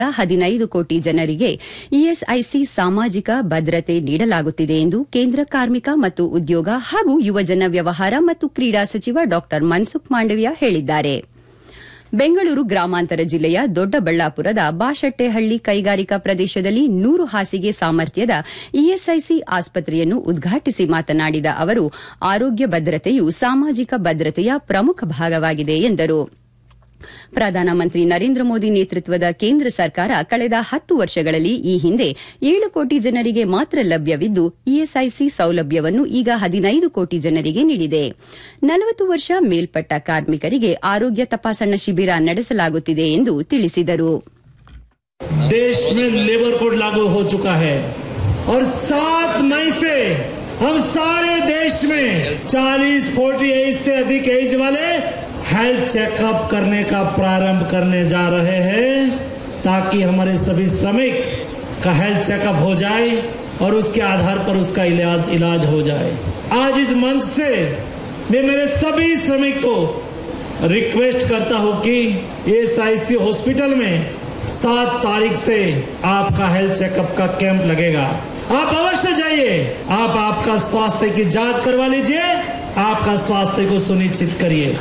ಹದಿನೈದು ಕೋಟಿ ಜನರಿಗೆ ಇಎಸ್ಐಸಿ ಸಾಮಾಜಿಕ ಭದ್ರತೆ ನೀಡಲಾಗುತ್ತಿದೆ ಎಂದು ಕೇಂದ್ರ ಕಾರ್ಮಿಕ ಮತ್ತು ಉದ್ಯೋಗ ಹಾಗೂ ಯುವಜನ ವ್ಯವಹಾರ ಮತ್ತು ಕ್ರೀಡಾ ಸಚಿವ ಡಾ ಮನ್ಸುಖ್ ಮಾಂಡವಿಯಾ ಹೇಳಿದ್ದಾರೆ ಬೆಂಗಳೂರು ಗ್ರಾಮಾಂತರ ಜಿಲ್ಲೆಯ ದೊಡ್ಡಬಳ್ಳಾಪುರದ ಬಾಶೆಟ್ಟೆಹಳ್ಳಿ ಕೈಗಾರಿಕಾ ಪ್ರದೇಶದಲ್ಲಿ ನೂರು ಹಾಸಿಗೆ ಸಾಮರ್ಥ್ಯದ ಇಎಸ್ಐಸಿ ಆಸ್ಪತ್ರೆಯನ್ನು ಉದ್ಘಾಟಿಸಿ ಮಾತನಾಡಿದ ಅವರು ಆರೋಗ್ಯ ಭದ್ರತೆಯು ಸಾಮಾಜಿಕ ಭದ್ರತೆಯ ಪ್ರಮುಖ ಭಾಗವಾಗಿದೆ ಎಂದರು ಪ್ರಧಾನಮಂತ್ರಿ ನರೇಂದ್ರ ಮೋದಿ ನೇತೃತ್ವದ ಕೇಂದ್ರ ಸರ್ಕಾರ ಕಳೆದ ಹತ್ತು ವರ್ಷಗಳಲ್ಲಿ ಈ ಹಿಂದೆ ಏಳು ಕೋಟಿ ಜನರಿಗೆ ಮಾತ್ರ ಲಭ್ಯವಿದ್ದು ಇಎಸ್ಐಸಿ ಸೌಲಭ್ಯವನ್ನು ಈಗ ಹದಿನೈದು ಕೋಟಿ ಜನರಿಗೆ ನೀಡಿದೆ ನಲವತ್ತು ವರ್ಷ ಮೇಲ್ಪಟ್ಟ ಕಾರ್ಮಿಕರಿಗೆ ಆರೋಗ್ಯ ತಪಾಸಣಾ ಶಿಬಿರ ನಡೆಸಲಾಗುತ್ತಿದೆ ಎಂದು ತಿಳಿಸಿದರು देश में लेबर कोड लागू हो चुका है और सात मई से हम सारे देश में 40 फोर्टी एज से अधिक एज वाले हेल्थ चेकअप करने का प्रारंभ करने जा रहे हैं ताकि हमारे सभी श्रमिक का हेल्थ चेकअप हो जाए और उसके आधार पर उसका इलाज इलाज हो जाए आज इस मंच से मैं मेरे सभी श्रमिक को रिक्वेस्ट करता हूं कि एस हॉस्पिटल में सात तारीख से आपका हेल्थ चेकअप का कैंप लगेगा आप अवश्य जाइए आप आपका स्वास्थ्य की जांच करवा लीजिए आपका स्वास्थ्य को सुनिश्चित करिए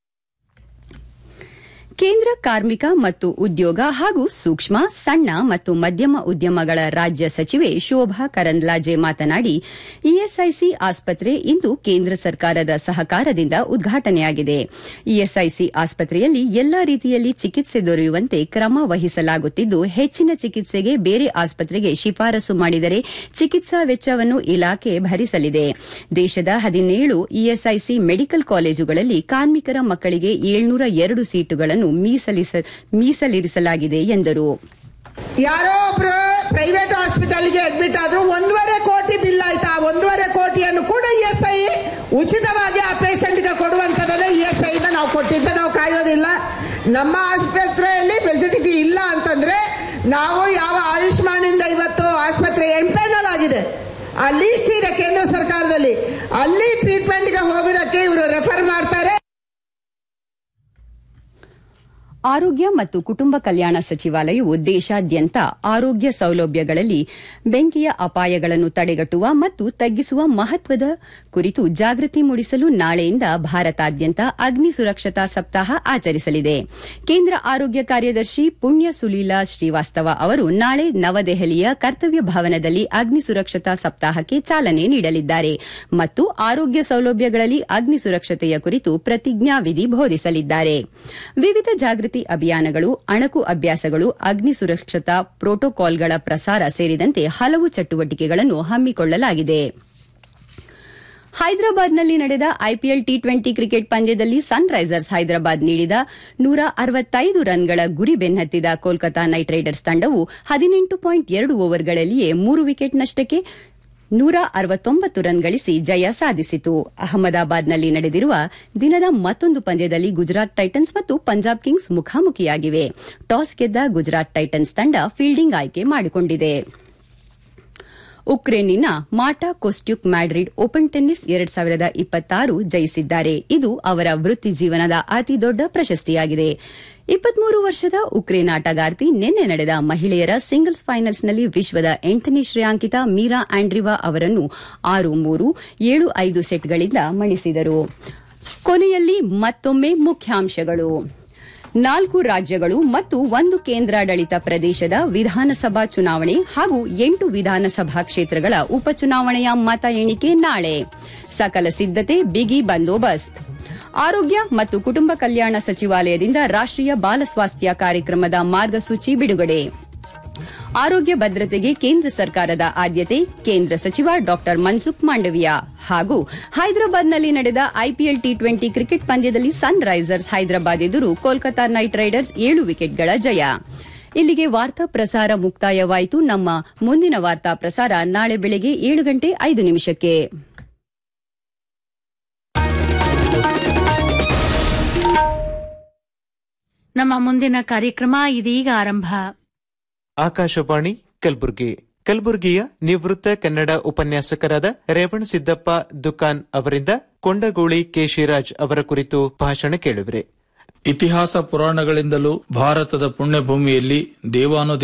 ಕೇಂದ್ರ ಕಾರ್ಮಿಕ ಮತ್ತು ಉದ್ಯೋಗ ಹಾಗೂ ಸೂಕ್ಷ್ಮ ಸಣ್ಣ ಮತ್ತು ಮಧ್ಯಮ ಉದ್ಯಮಗಳ ರಾಜ್ಯ ಸಚಿವೆ ಶೋಭಾ ಕರಂದ್ಲಾಜೆ ಮಾತನಾಡಿ ಇಎಸ್ಐಸಿ ಆಸ್ಪತ್ರೆ ಇಂದು ಕೇಂದ್ರ ಸರ್ಕಾರದ ಸಹಕಾರದಿಂದ ಉದ್ಘಾಟನೆಯಾಗಿದೆ ಇಎಸ್ಐಸಿ ಆಸ್ಪತ್ರೆಯಲ್ಲಿ ಎಲ್ಲಾ ರೀತಿಯಲ್ಲಿ ಚಿಕಿತ್ಸೆ ದೊರೆಯುವಂತೆ ಕ್ರಮ ವಹಿಸಲಾಗುತ್ತಿದ್ದು ಹೆಚ್ಚಿನ ಚಿಕಿತ್ಸೆಗೆ ಬೇರೆ ಆಸ್ಪತ್ರೆಗೆ ಶಿಫಾರಸು ಮಾಡಿದರೆ ಚಿಕಿತ್ಸಾ ವೆಚ್ಚವನ್ನು ಇಲಾಖೆ ಭರಿಸಲಿದೆ ದೇಶದ ಹದಿನೇಳು ಇಎಸ್ಐಸಿ ಮೆಡಿಕಲ್ ಕಾಲೇಜುಗಳಲ್ಲಿ ಕಾರ್ಮಿಕರ ಮಕ್ಕಳಿಗೆ ಏಳ್ನೂರ ಎರಡು ಸೀಟುಗಳನ್ನು ಮೀಸಲಿರಿಸಲಾಗಿದೆ ಎಂದರು ಯಾರೋ ಒಬ್ರು ಪ್ರೈವೇಟ್ ಹಾಸ್ಪಿಟಲ್ಗೆ ಅಡ್ಮಿಟ್ ಆದ್ರು ಒಂದೂವರೆ ಕೋಟಿ ಬಿಲ್ ಆಯ್ತಾ ಒಂದೂವರೆ ಕೋಟಿಯನ್ನು ಕೂಡ ಇ ಎಸ್ ಐ ಉಚಿತವಾಗಿ ಆ ಪೇಷಂಟ್ಗೆ ಕೊಡುವಂಥದ್ದೇ ಇ ಎಸ್ ಐನ ನಾವು ಕೊಟ್ಟಿದ್ದ ನಾವು ಕಾಯೋದಿಲ್ಲ ನಮ್ಮ ಆಸ್ಪತ್ರೆಯಲ್ಲಿ ಫೆಸಿಲಿಟಿ ಇಲ್ಲ ಅಂತಂದ್ರೆ ನಾವು ಯಾವ ಆಯುಷ್ಮಾನಿಂದ ಇವತ್ತು ಆಸ್ಪತ್ರೆ ಎಂಪೆನಲ್ ಆಗಿದೆ ಆ ಲೀಸ್ಟ್ ಇದೆ ಕೇಂದ್ರ ಸರ್ಕಾರದಲ್ಲಿ ಅಲ್ಲಿ ಟ್ರೀಟ್ಮೆಂಟ್ಗೆ ಹೋಗೋದಕ್ಕೆ ಇವರು ರೆಫರ್ ಮಾಡ್ತಾರೆ ಆರೋಗ್ಯ ಮತ್ತು ಕುಟುಂಬ ಕಲ್ಯಾಣ ಸಚಿವಾಲಯವು ದೇಶಾದ್ಯಂತ ಆರೋಗ್ಯ ಸೌಲಭ್ಯಗಳಲ್ಲಿ ಬೆಂಕಿಯ ಅಪಾಯಗಳನ್ನು ತಡೆಗಟ್ಟುವ ಮತ್ತು ತಗ್ಗಿಸುವ ಮಹತ್ವದ ಕುರಿತು ಜಾಗೃತಿ ಮೂಡಿಸಲು ನಾಳೆಯಿಂದ ಭಾರತಾದ್ಯಂತ ಅಗ್ನಿ ಸುರಕ್ಷತಾ ಸಪ್ತಾಹ ಆಚರಿಸಲಿದೆ ಕೇಂದ್ರ ಆರೋಗ್ಯ ಕಾರ್ಯದರ್ಶಿ ಪುಣ್ಯ ಸುಲೀಲಾ ಶ್ರೀವಾಸ್ತವ ಅವರು ನಾಳೆ ನವದೆಹಲಿಯ ಕರ್ತವ್ಯ ಭವನದಲ್ಲಿ ಅಗ್ನಿ ಸುರಕ್ಷತಾ ಸಪ್ತಾಹಕ್ಕೆ ಚಾಲನೆ ನೀಡಲಿದ್ದಾರೆ ಮತ್ತು ಆರೋಗ್ಯ ಸೌಲಭ್ಯಗಳಲ್ಲಿ ಅಗ್ನಿ ಸುರಕ್ಷತೆಯ ಕುರಿತು ಪ್ರತಿಜ್ಞಾವಿಧಿ ಬೋಧಿಸಲಿದ್ದಾರೆ ವಿವಿಧ ಜಾಗೃತಿ ಅಭಿಯಾನಗಳು ಅಣಕು ಅಭ್ಯಾಸಗಳು ಅಗ್ನಿ ಸುರಕ್ಷತಾ ಪ್ರೋಟೋಕಾಲ್ಗಳ ಪ್ರಸಾರ ಸೇರಿದಂತೆ ಹಲವು ಚಟುವಟಿಕೆಗಳನ್ನು ಹಮ್ಮಿಕೊಳ್ಳಲಾಗಿದೆ ಹೈದರಾಬಾದ್ನಲ್ಲಿ ನಡೆದ ಐಪಿಎಲ್ ಟಿ ಟ್ವೆಂಟಿ ಕ್ರಿಕೆಟ್ ಪಂದ್ಯದಲ್ಲಿ ಸನ್ ರೈಸರ್ಸ್ ಹೈದರಾಬಾದ್ ನೀಡಿದ ನೂರ ಅರವತ್ತೈದು ರನ್ಗಳ ಗುರಿ ಬೆನ್ನತ್ತಿದ ಕೋಲ್ಕತಾ ನೈಟ್ ರೈಡರ್ಸ್ ತಂಡವು ಹದಿನೆಂಟು ಪಾಯಿಂಟ್ ಎರಡು ಓವರ್ಗಳಲ್ಲಿಯೇ ಮೂರು ವಿಕೆಟ್ ನಷ್ಟಕ್ಕೆ ನೂರ ಅರವತ್ತೊಂಬತ್ತು ರನ್ ಗಳಿಸಿ ಜಯ ಸಾಧಿಸಿತು ಅಹಮದಾಬಾದ್ನಲ್ಲಿ ನಡೆದಿರುವ ದಿನದ ಮತ್ತೊಂದು ಪಂದ್ಯದಲ್ಲಿ ಗುಜರಾತ್ ಟೈಟನ್ಸ್ ಮತ್ತು ಪಂಜಾಬ್ ಕಿಂಗ್ಸ್ ಮುಖಾಮುಖಿಯಾಗಿವೆ ಟಾಸ್ ಗೆದ್ದ ಗುಜರಾತ್ ಟೈಟನ್ಸ್ ತಂಡ ಫೀಲ್ಡಿಂಗ್ ಆಯ್ಕೆ ಮಾಡಿಕೊಂಡಿದೆ ಉಕ್ರೇನಿನ Marta Kostyuk Madrid open tennis ಎರಡ್ ಸಾವಿರದ ಇಪ್ಪತ್ತಾರು ಜಯಿಸಿದ್ದಾರೆ ಇದು ಅವರ ವೃತ್ತಿ ಜೀವನದ ಅತಿದೊಡ್ಡ ಪ್ರಶಸ್ತಿಯಾಗಿದೆ ಇಪ್ಪತ್ಮೂರು ವರ್ಷದ ಉಕ್ರೇನ್ ಆಟಗಾರ್ತಿ ನಿನ್ನೆ ನಡೆದ ಮಹಿಳೆಯರ ಸಿಂಗಲ್ಸ್ ಫೈನಲ್ಸ್ನಲ್ಲಿ ವಿಶ್ವದ ಎಂಟನೇ ಶ್ರೇಯಾಂಕಿತ ಮೀರಾ ಆಂಡ್ರಿವಾ ಅವರನ್ನು ಆರು ಮೂರು ಏಳು ಐದು ಸೆಟ್ಗಳಿಂದ ಮಣಿಸಿದರು ಕೊನೆಯಲ್ಲಿ ಮತ್ತೊಮ್ಮೆ ಮುಖ್ಯಾಂಶಗಳು ನಾಲ್ಕು ರಾಜ್ಯಗಳು ಮತ್ತು ಒಂದು ಕೇಂದ್ರಾಡಳಿತ ಪ್ರದೇಶದ ವಿಧಾನಸಭಾ ಚುನಾವಣೆ ಹಾಗೂ ಎಂಟು ವಿಧಾನಸಭಾ ಕ್ಷೇತ್ರಗಳ ಉಪಚುನಾವಣೆಯ ಮತ ಎಣಿಕೆ ನಾಳೆ ಸಕಲ ಸಿದ್ದತೆ ಬಿಗಿ ಬಂದೋಬಸ್ತ್ ಆರೋಗ್ಯ ಮತ್ತು ಕುಟುಂಬ ಕಲ್ಯಾಣ ಸಚಿವಾಲಯದಿಂದ ರಾಷ್ಟೀಯ ಬಾಲ ಸ್ವಾಸ್ಥ್ಯ ಕಾರ್ಯಕ್ರಮದ ಮಾರ್ಗಸೂಚಿ ಬಿಡುಗಡೆ ಆರೋಗ್ಯ ಭದ್ರತೆಗೆ ಕೇಂದ್ರ ಸರ್ಕಾರದ ಆದ್ಯತೆ ಕೇಂದ್ರ ಸಚಿವ ಡಾ ಮನ್ಸುಖ್ ಮಾಂಡವಿಯಾ ಹಾಗೂ ಹೈದರಾಬಾದ್ನಲ್ಲಿ ನಡೆದ ಐಪಿಎಲ್ ಟಿ ಟ್ವೆಂಟಿ ಕ್ರಿಕೆಟ್ ಪಂದ್ಯದಲ್ಲಿ ಸನ್ ರೈಸರ್ಸ್ ಹೈದರಾಬಾದ್ ಎದುರು ಕೋಲ್ಕತಾ ನೈಟ್ ರೈಡರ್ಸ್ ಏಳು ವಿಕೆಟ್ಗಳ ಜಯ ಇಲ್ಲಿಗೆ ವಾರ್ತಾ ಪ್ರಸಾರ ಮುಕ್ತಾಯವಾಯಿತು ನಮ್ಮ ಮುಂದಿನ ವಾರ್ತಾ ಪ್ರಸಾರ ನಾಳೆ ಬೆಳಗ್ಗೆ ಏಳು ಗಂಟೆ ಐದು ನಿಮಿಷಕ್ಕೆ ನಮ್ಮ ಮುಂದಿನ ಕಾರ್ಯಕ್ರಮ ಇದೀಗ ಆರಂಭ ಆಕಾಶವಾಣಿ ಕಲಬುರಗಿ ಕಲಬುರಗಿಯ ನಿವೃತ್ತ ಕನ್ನಡ ಉಪನ್ಯಾಸಕರಾದ ರೇವಣ್ ಸಿದ್ದಪ್ಪ ದುಕಾನ್ ಅವರಿಂದ ಕೊಂಡಗೋಳಿ ಕೆ ಶಿರಾಜ್ ಅವರ ಕುರಿತು ಭಾಷಣ ಕೇಳುವಿರಿ ಇತಿಹಾಸ ಪುರಾಣಗಳಿಂದಲೂ ಭಾರತದ ಪುಣ್ಯಭೂಮಿಯಲ್ಲಿ ದೇವಾನು